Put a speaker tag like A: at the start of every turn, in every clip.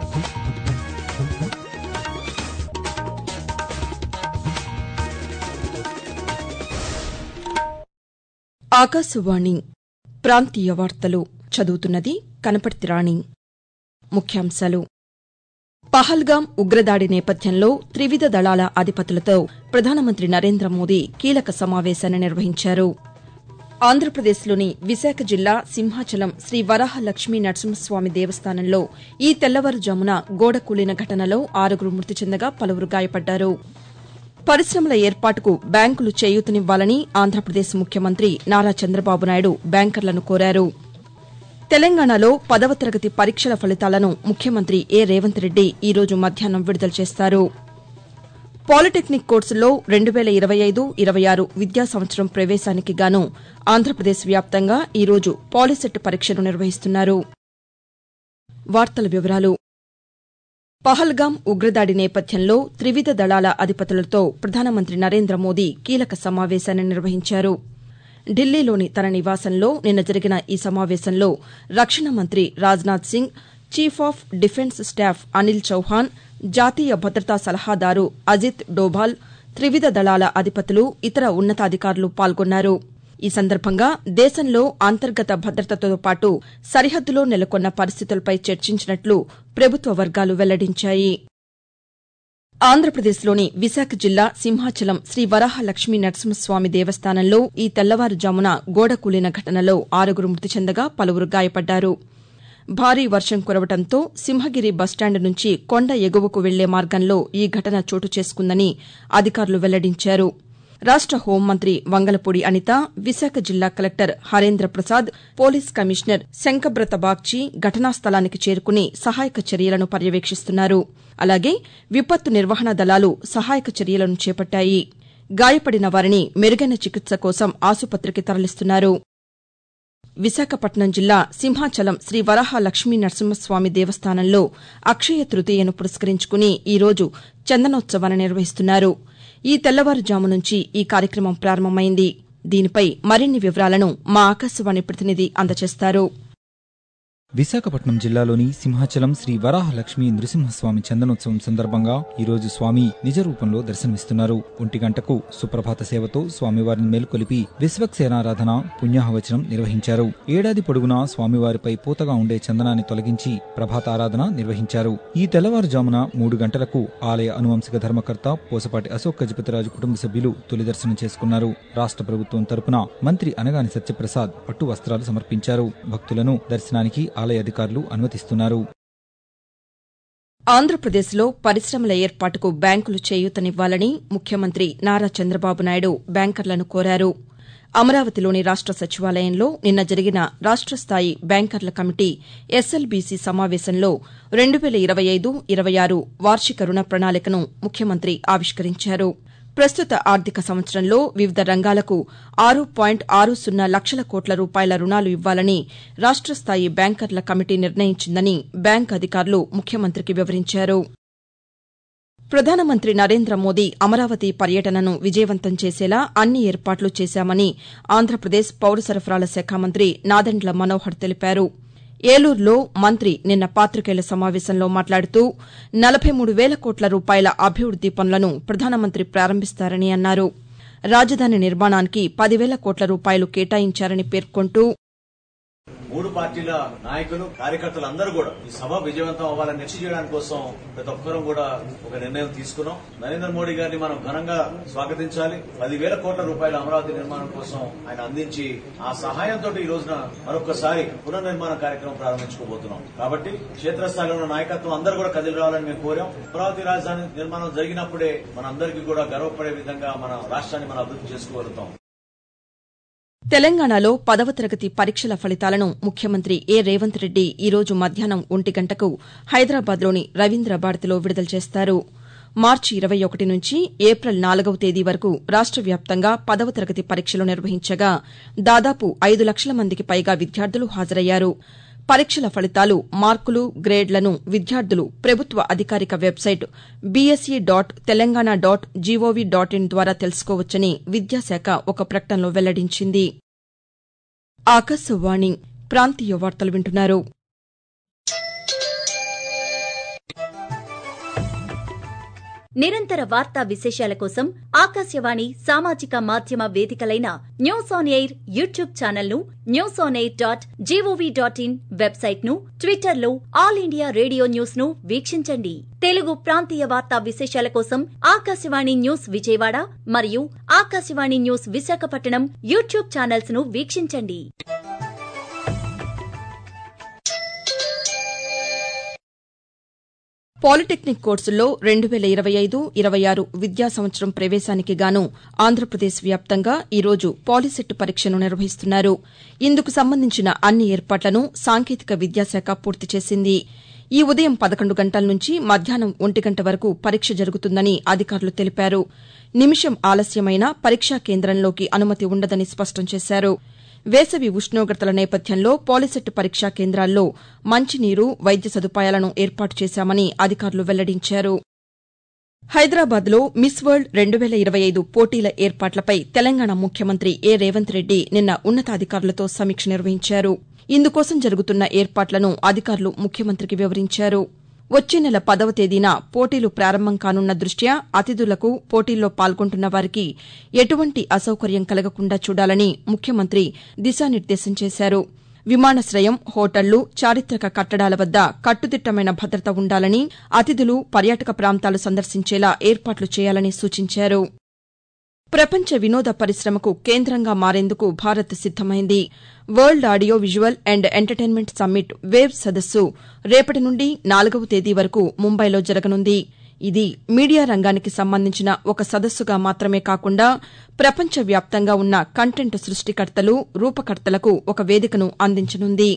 A: ఆకాశవాణి ప్రాంతీయ వార్తలు చదువుతున్నది కనపర్తి రాణి ముఖ్యాంశాలు పహల్గాం ఉగ్రదాడి నేపథ్యంలో త్రివిధ దళాల అధిపతులతో ప్రధానమంత్రి నరేంద్ర మోదీ కీలక సమావేశాన్ని నిర్వహించారు ఆంధ్రప్రదేశ్లోని విశాఖ జిల్లా సింహాచలం శ్రీ వరాహ లక్ష్మీ నరసింహస్వామి దేవస్థానంలో ఈ తెల్లవారుజామున గోడ కూలిన ఘటనలో ఆరుగురు మృతి చెందగా పలువురు గాయపడ్డారు పరిశమల ఏర్పాటుకు బ్యాంకులు చేయూతనివ్వాలని ఆంధ్రప్రదేశ్ ముఖ్యమంత్రి నారా చంద్రబాబు నాయుడు బ్యాంకర్లను కోరారు తెలంగాణలో పదవ తరగతి పరీక్షల ఫలితాలను ముఖ్యమంత్రి ఏ రేవంత్ రెడ్డి ఈ రోజు మధ్యాహ్నం విడుదల చేస్తారు పాలిటెక్నిక్ కోర్సుల్లో రెండు వేల ఇరవై ఐదు ఇరవై ఆరు విద్యా సంవత్సరం ప్రవేశానికి గాను ఆంధ్రప్రదేశ్ వ్యాప్తంగా ఈ రోజు పాలిసెట్ పరీక్షలు నిర్వహిస్తున్నారు వార్తల వివరాలు పహల్గాం ఉగ్రదాడి నేపథ్యంలో త్రివిధ దళాల అధిపతులతో ప్రధానమంత్రి నరేంద్ర మోదీ కీలక సమావేశాన్ని నిర్వహించారు ఢిల్లీలోని తన నివాసంలో నిన్న జరిగిన ఈ సమావేశంలో రక్షణ మంత్రి Rajnath Singh chief of defence staff Anil Chauhan జాతీయ భద్రతా సలహాదారు అజిత్ డోభాల్ త్రివిధ దళాల అధిపతులు ఇతర ఉన్నతాధికారులు పాల్గొన్నారు ఈ సందర్భంగా దేశంలో అంతర్గత భద్రతతో పాటు సరిహద్దులో నెలకొన్న పరిస్థితులపై చర్చించినట్లు ప్రభుత్వ వర్గాలు వెల్లడించాయి ఆంధ్రప్రదేశ్లోని విశాఖ జిల్లా సింహాచలం శ్రీ వరాహ లక్ష్మీ నరసింహస్వామి దేవస్థానంలో ఈ తెల్లవారుజామున గోడ కూలిన ఘటనలో ఆరుగురు మృతి చెందగా పలువురు గాయపడ్డారు భారీ వర్షం కురవడంతో సింహగిరి బస్టాండ్ నుంచి కొండ ఎగువకు వెళ్లే మార్గంలో ఈ ఘటన చోటు చేసుకుందని అధికారులు వెల్లడించారు రాష్ట హోంమంత్రి వంగలపూడి అనిత విశాఖ జిల్లా collector Harendra Prasad police commissioner Shankhabrata Bagchi ఘటనా స్థలానికి చేరుకుని సహాయక చర్యలను పర్యవేక్షిస్తున్నారు అలాగే విపత్తు నిర్వహణ దళాలు సహాయక చర్యలను చేపట్టాయి గాయపడిన వారిని మెరుగైన చికిత్స కోసం ఆసుపత్రికి తరలిస్తున్నారు విశాఖపట్నం జిల్లా సింహాచలం శ్రీ వరాహ లక్ష్మీ నరసింహస్వామి దేవస్థానంలో అక్షయ తృతీయను పురస్కరించుకుని ఈ రోజు చందనోత్సవాన్ని నిర్వహిస్తున్నారు ఈ తెల్లవారుజాము నుంచి ఈ కార్యక్రమం ప్రారంభమైంది దీనిపై మరిన్ని వివరాలను మా ఆకాశవాణి ప్రతినిధి అందజేస్తారు
B: విశాఖపట్నం జిల్లాలోని సింహాచలం శ్రీ వరాహ లక్ష్మీ నృసింహస్వామి చందనోత్సవం సందర్భంగా ఈ రోజు స్వామి నిజ రూపంలో దర్శనమిస్తున్నారు ఒంటి గంటకు సుప్రభాత సేవతో స్వామివారిని మేల్కొలిపి విశ్వక్సేనారాధన పుణ్యాహవచనం నిర్వహించారు ఏడాది పొడుగునా స్వామివారిపై పూతగా ఉండే చందనాన్ని తొలగించి ప్రభాత ఆరాధన నిర్వహించారు ఈ తెల్లవారుజామున మూడు గంటలకు ఆలయ అనువంశిక ధర్మకర్త పోసపాటి అశోక్ గజపతిరాజు కుటుంబ సభ్యులు తొలి దర్శనం చేసుకున్నారు రాష్ట్ర ప్రభుత్వం తరపున మంత్రి అనగాని సత్యప్రసాద్ పట్టు వస్త్రాలు సమర్పించారు భక్తులను దర్శనానికి ఆలయ అధికారులు అనుమతిస్తున్నారు
A: ఆంధ్రప్రదేశ్లో పరిశ్రమల ఏర్పాటుకు బ్యాంకులు చేయూతనివ్వాలని ముఖ్యమంత్రి నారా చంద్రబాబు నాయుడు బ్యాంకర్లను కోరారు అమరావతిలోని రాష్ట సచివాలయంలో నిన్న జరిగిన రాష్ట స్థాయి బ్యాంకర్ల కమిటీ ఎస్ఎల్బీసీ సమావేశంలో రెండు వేల ఇరవై ఐదు ఇరవై ఆరు వార్షిక రుణ ప్రణాళికను ముఖ్యమంత్రి ఆవిష్కరించారు ప్రస్తుత ఆర్థిక సంవత్సరంలో వివిధ రంగాలకు ఆరు పాయింట్ ఆరు సున్నా లక్షల కోట్ల రూపాయల రుణాలు ఇవ్వాలని రాష్ట స్థాయి బ్యాంకర్ల కమిటీ నిర్ణయించిందని బ్యాంకు అధికారులు ముఖ్యమంత్రికి వివరించారు ప్రధానమంత్రి నరేంద్ర మోదీ అమరావతి పర్యటనను విజయవంతం చేసేలా అన్ని ఏర్పాట్లు చేశామని ఆంధ్రప్రదేశ్ పౌర సరఫరాల శాఖ మంత్రి నాదెండ్ల మనోహర్ తెలిపారు ఏలూరులో మంత్రి నిన్న పాతికేయుల సమావేశంలో మాట్లాడుతూ నలభై మూడు వేల కోట్ల రూపాయల అభివృద్ది పనులను ప్రధానమంత్రి ప్రారంభిస్తారని అన్నారు రాజధాని నిర్మాణానికి పదివేల కోట్ల రూపాయలు కేటాయించారని పేర్కొంటూ
C: మూడు పార్టీల నాయకులు కార్యకర్తలు అందరూ కూడా ఈ సభ విజయవంతం అవ్వాలని నిశ్చయం చేయడానికి కోసం ప్రతి ఒక్కరూ కూడా ఒక నిర్ణయం తీసుకున్నాం నరేంద్ర మోడీ గారిని మనం ఘనంగా స్వాగతించాలి పదివేల కోట్ల రూపాయల అమరావతి నిర్మాణం కోసం ఆయన అందించి ఆ సహాయంతో ఈ రోజున మరొకసారి పునర్నిర్మాణ కార్యక్రమం ప్రారంభించుకోబోతున్నాం కాబట్టి క్షేత్రస్థాయిలో ఉన్న నాయకత్వం అందరూ కూడా కదిలి రావాలని మేము కోరాం అమరావతి రాజధాని నిర్మాణం జరిగినప్పుడే మనందరికీ కూడా గర్వపడే విధంగా మన రాష్ట్రాన్ని మనం అభివృద్ధి చేసుకోగలుగుతాం
A: తెలంగాణలో పదవ తరగతి పరీక్షల ఫలితాలను ముఖ్యమంత్రి ఏ రేవంత్ రెడ్డి ఈ రోజు మధ్యాహ్నం ఒంటి గంటకు హైదరాబాద్లోని రవీంద్ర భారతిలో విడుదల చేస్తారు మార్చి ఇరవై ఒకటి నుంచి ఏప్రిల్ నాలుగవ తేదీ వరకు రాష్ట వ్యాప్తంగా పదవ తరగతి పరీక్షలు నిర్వహించగా దాదాపు ఐదు లక్షల మందికి పైగా విద్యార్థులు హాజరయ్యారు పరీక్షల ఫలితాలు మార్కులు గ్రేడ్లను విద్యార్థులు ప్రభుత్వ అధికారిక website BSE dot Telangana dot GOV dot in ద్వారా తెలుసుకోవచ్చని విద్యాశాఖ ఒక ప్రకటనలో వెల్లడించింది ఆకాశవాణి ప్రాంతీయ వార్తలు వింటున్నారు
D: నిరంతర వార్తా విశేషాల కోసం ఆకాశవాణి సామాజిక మాధ్యమ వేదికలైన news on air YouTube channel ను news on air dot GOV dot in website ను ట్విట్టర్ లో ఆల్ ఇండియా రేడియో న్యూస్ ను వీక్షించండి తెలుగు ప్రాంతీయ వార్తా విశేషాల కోసం ఆకాశవాణి న్యూస్ విజయవాడ మరియు Akashvani news Visakhapatnam YouTube channels ను వీక్షించండి
A: పాలిటెక్నిక్ కోర్సుల్లో రెండు వేల ఇరవై ఐదు ఇరవై ఆరు విద్యా సంవత్సరం ప్రవేశానికి గాను ఆంధ్రప్రదేశ్ వ్యాప్తంగా ఈరోజు పాలిసెట్ పరీక్షను నిర్వహిస్తున్నారు ఇందుకు సంబంధించిన అన్ని ఏర్పాట్లను సాంకేతిక విద్యాశాఖ పూర్తి చేసింది ఈ ఉదయం పదకొండు గంటల నుంచి మధ్యాహ్నం ఒంటి గంట వరకు పరీక్ష జరుగుతుందని అధికారులు తెలిపారు నిమిషం ఆలస్యమైనా పరీక్షా కేంద్రంలోకి అనుమతి ఉండదని స్పష్టం చేశారు వేసవి ఉష్ణోగ్రతల నేపథ్యంలో పాలిసెట్ పరీక్షా కేంద్రాల్లో మంచినీరు వైద్య సదుపాయాలను ఏర్పాటు చేశామని అధికారులు వెల్లడించారు హైదరాబాద్లో మిస్ వరల్డ్ రెండు వేల ఇరవై ఐదు పోటీల ఏర్పాట్లపై తెలంగాణ ముఖ్యమంత్రి ఏ రేవంత్ రెడ్డి నిన్న ఉన్నతాధికారులతో సమీక్ష నిర్వహించారు ఇందుకోసం జరుగుతున్న ఏర్పాట్లను అధికారులు ముఖ్యమంత్రికి వివరించారు వచ్చే నెల పదవ తేదీన పోటీలు ప్రారంభం కానున్న దృష్ట్యా అతిథులకు పోటీల్లో పాల్గొంటున్న వారికి ఎటువంటి అసౌకర్యం కలగకుండా చూడాలని ముఖ్యమంత్రి దిశానిర్దేశం చేశారు విమానాశ్రయం హోటళ్లు చారిత్రక కట్టడాల వద్ద కట్టుదిట్టమైన భద్రత ఉండాలని అతిథులు పర్యాటక ప్రాంతాలు సందర్శించేలా ఏర్పాట్లు చేయాలని సూచించారు ప్రపంచ వినోద పరిశ్రమకు కేంద్రంగా మారేందుకు భారత్ సిద్దమైంది world audio visual and entertainment summit wave సదస్సు రేపటి నుండి నాలుగవ తేదీ వరకు ముంబైలో జరగనుంది ఇది మీడియా రంగానికి సంబంధించిన ఒక సదస్సుగా మాత్రమే కాకుండా ప్రపంచ వ్యాప్తంగా ఉన్న కంటెంట్ సృష్టికర్తలు రూపకర్తలకు ఒక వేదికను అందించనుంది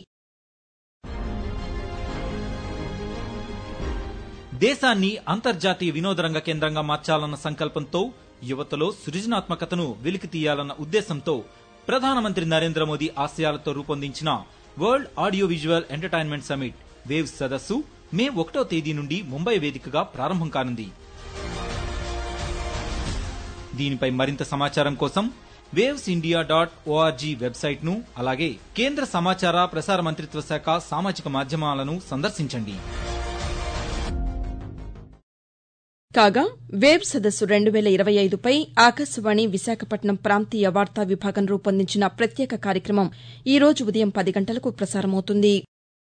B: దేశాన్ని అంతర్జాతీయ వినోదరంగ కేంద్రంగా మార్చాలన్న సంకల్పంతో యువతలో సృజనాత్మకతను వెలికి తీయాలన్న ఉద్దేశంతో ప్రధానమంత్రి నరేంద్ర మోదీ ఆశయాలతో రూపొందించిన world audio visual entertainment summit waves సదస్సు మే ఒకటో తేదీ నుండి ముంబై వేదికగా ప్రారంభం కానుంది దీనిపై మరింత సమాచారం కోసం waves India dot ORG website ను అలాగే కేంద్ర సమాచార ప్రసార మంత్రిత్వ శాఖ సామాజిక మాధ్యమాలను సందర్శించండి
A: కాగా వేవ్ సదస్సు రెండు వేల ఇరవై ఐదుపై ఆకాశవాణి విశాఖపట్నం ప్రాంతీయ వార్తా విభాగం రూపొందించిన ప్రత్యేక కార్యక్రమం ఈ రోజు ఉదయం పది గంటలకు ప్రసారమవుతుంది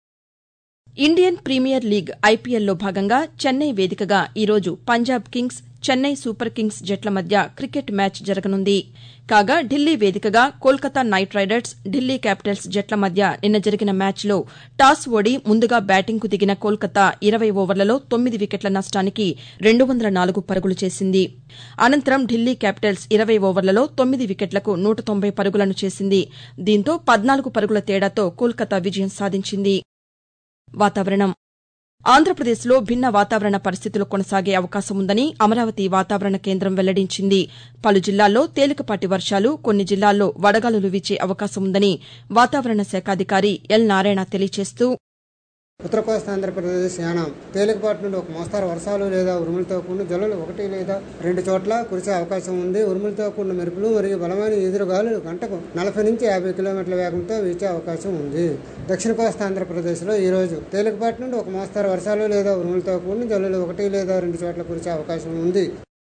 A: ఇండియన్ ప్రీమియర్ లీగ్ ఐపీఎల్లో భాగంగా చెన్నై వేదికగా ఈరోజు Punjab kings Chennai super kings జట్ల మధ్య క్రికెట్ మ్యాచ్ జరగనుంది కాగా ఢిల్లీ వేదికగా Kolkata knight riders Delhi capitals జట్ల మధ్య నిన్న జరిగిన మ్యాచ్లో టాస్ ఓడి ముందుగా బ్యాటింగ్కు దిగిన కోల్కతా ఇరవై ఓవర్లలో తొమ్మిది వికెట్ల నష్టానికి రెండు వందల నాలుగు పరుగులు చేసింది అనంతరం ఢిల్లీ క్యాపిటల్స్ ఇరవై ఓవర్లలో తొమ్మిది వికెట్లకు నూట తొంభై పరుగులను చేసింది దీంతో పద్నాలుగు పరుగుల తేడాతో కోల్కతా విజయం సాధించింది వాతావరణం ఆంధ్రప్రదేశ్లో భిన్న వాతావరణ పరిస్థితులు కొనసాగే అవకాశం ఉందని అమరావతి వాతావరణ కేంద్రం వెల్లడించింది పలు జిల్లాల్లో తేలికపాటి వర్షాలు కొన్ని జిల్లాల్లో వడగాలులు వీచే అవకాశం ఉందని వాతావరణ శాఖాధికారి ఎల్ నారాయణ తెలియజేస్తూ
E: ఉత్తర కోస్తా ఆంధ్రప్రదేశ్ యానం తేలికపాటి నుండి ఒక మోస్తారు వర్షాలు లేదా ఉరుములతో కూడిన జల్లులు ఒకటి లేదా రెండు చోట్ల కురిసే అవకాశం ఉంది ఉరుములతో కూడిన మెరుపులు మరియు బలమైన ఎదురుగాలులు గంటకు నలభై నుంచి యాభై కిలోమీటర్ల వేగంతో వీచే అవకాశం ఉంది దక్షిణ కోస్తా ఆంధ్రప్రదేశ్లో ఈ రోజు తేలికపాటి నుండి ఒక మోస్తారు వర్షాలు లేదా ఉరుములతో కూడిన జల్లులు ఒకటి లేదా రెండు చోట్ల కురిసే అవకాశం ఉంది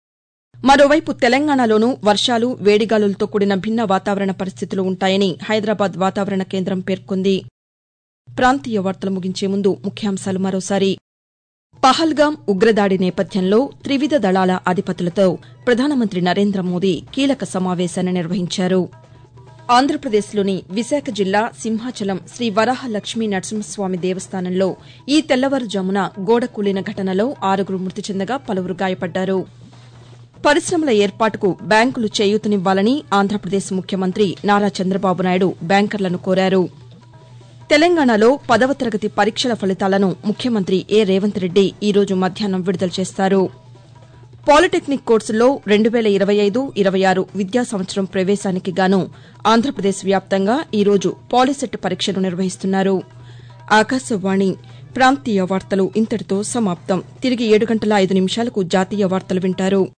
A: మరోవైపు తెలంగాణలోనూ వర్షాలు వేడిగాలులతో కూడిన భిన్న వాతావరణ పరిస్థితులు ఉంటాయని హైదరాబాద్ వాతావరణ కేంద్రం పేర్కొంది ప్రాంతీయ వార్తలు ముగించే ముందు ముఖ్యాంశాలు మరోసారి పహల్గాం ఉగ్రదాడి నేపథ్యంలో త్రివిధ దళాల అధిపతులతో ప్రధానమంత్రి నరేంద్ర మోదీ కీలక సమావేశాన్ని నిర్వహించారు ఆంధ్రప్రదేశ్లోని విశాఖ జిల్లా సింహాచలం శ్రీ వరాహ లక్ష్మీ నరసింహస్వామి దేవస్థానంలో ఈ తెల్లవారుజామున గోడ కూలిన ఘటనలో ఆరుగురు మృతి చెందగా పలువురు గాయపడ్డారు పరిశ్రమల ఏర్పాటుకు బ్యాంకులు చేయూతనివ్వాలని ఆంధ్రప్రదేశ్ ముఖ్యమంత్రి నారా చంద్రబాబు నాయుడు బ్యాంకర్లను కోరారు తెలంగాణలో పదవ తరగతి పరీక్షల ఫలితాలను ముఖ్యమంత్రి ఏ రేవంత్ రెడ్డి ఈరోజు మధ్యాహ్నం విడుదల చేస్తారు పాలిటెక్నిక్ కోర్సుల్లో రెండు వేల ఇరవై ఐదు ఇరవై ఆరు విద్యా సంవత్సరం ప్రవేశానికి గాను ఆంధ్రప్రదేశ్ వ్యాప్తంగా ఈరోజు పాలిసెట్ పరీక్షలు నిర్వహిస్తున్నారు ఆకాశవాణి ప్రాంతీయ వార్తలు ఇంతటితో సమాప్తం తిరిగి ఏడు గంటల ఐదు నిమిషాలకు జాతీయ వార్తలు వింటారు